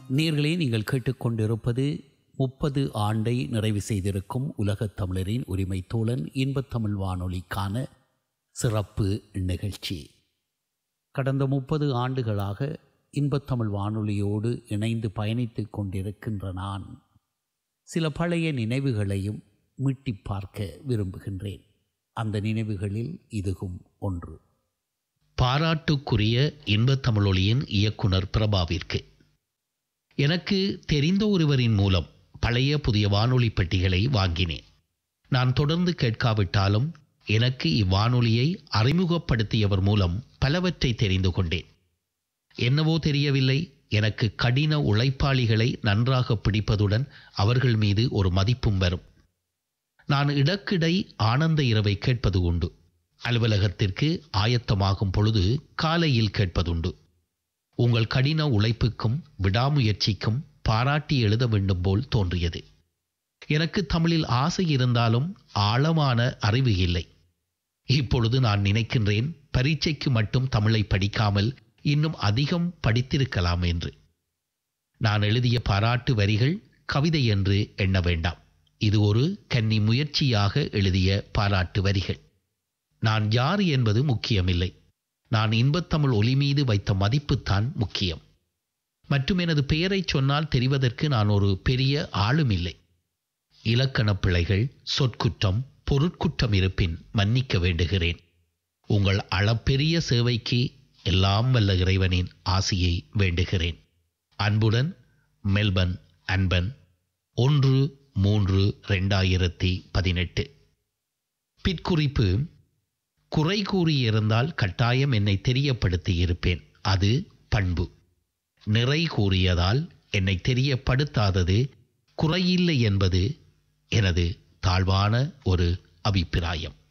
நேர்களே நீங்கள் கேட்டுக்கொண்டிருப்பது முப்பது ஆண்டை நிறைவு செய்திருக்கும் உலகத் தமிழரின் உரிமை தோழன் இன்பத் தமிழ் வானொலிக்கான சிறப்பு நிகழ்ச்சி கடந்த முப்பது ஆண்டுகளாக இன்பத் தமிழ் வானொலியோடு இணைந்து பயணித்துக் கொண்டிருக்கின்ற நான் சில பழைய நினைவுகளையும் மீட்டி பார்க்க விரும்புகின்றேன் அந்த நினைவுகளில் இதுவும் ஒன்று பாராட்டுக்குரிய இன்பத் தமிழொலியின் இயக்குனர் பிரபாவிற்கு எனக்கு தெரிந்த ஒருவரின் மூலம் பழைய புதிய வானொலி பெட்டிகளை வாங்கினேன் நான் தொடர்ந்து கேட்காவிட்டாலும் எனக்கு இவ்வானொலியை அறிமுகப்படுத்தியவர் மூலம் பலவற்றை தெரிந்து கொண்டேன் என்னவோ தெரியவில்லை எனக்கு கடின உழைப்பாளிகளை நன்றாக பிடிப்பதுடன் அவர்கள் மீது ஒரு மதிப்பும் வரும் நான் இடக்கிடை ஆனந்த இரவை கேட்பது உண்டு அலுவலகத்திற்கு ஆயத்தமாகும் பொழுது காலையில் கேட்பதுண்டு உங்கள் கடின உழைப்புக்கும் விடாமுயற்சிக்கும் பாராட்டி எழுத வேண்டும் போல் தோன்றியது எனக்கு தமிழில் ஆசை இருந்தாலும் ஆழமான அறிவு இல்லை இப்பொழுது நான் நினைக்கின்றேன் பரீட்சைக்கு மட்டும் தமிழை படிக்காமல் இன்னும் அதிகம் படித்திருக்கலாம் என்று நான் எழுதிய பாராட்டு வரிகள் கவிதை என்று எண்ண வேண்டாம் இது ஒரு கன்னி முயற்சியாக எழுதிய பாராட்டு வரிகள் நான் யார் என்பது முக்கியமில்லை நான் இன்பத்தமிழ் ஒலி மீது வைத்த மதிப்புத்தான் முக்கியம் மற்றும் எனது பெயரைச் சொன்னால் தெரிவதற்கு நான் ஒரு பெரிய ஆளும் இல்லை இலக்கணப் பிழைகள் சொற்குற்றம் பொருட்குற்றம் இருப்பின் மன்னிக்க வேண்டுகிறேன் உங்கள் அளப்பெரிய சேவைக்கு எல்லாம் வல்ல இறைவனின் ஆசியை வேண்டுகிறேன் அன்புடன் மெல்பர்ன் அன்பன் ஒன்று மூன்று ரெண்டாயிரத்தி பதினெட்டு பிற்குறிப்பு குறை கூறியிருந்தால் கட்டாயம் என்னை தெரியப்படுத்தி இருப்பேன் அது பண்பு நிறை கூறியதால் என்னை தெரியப்படுத்தாதது குறையில்லை என்பது எனது தாழ்வான ஒரு அபிப்பிராயம்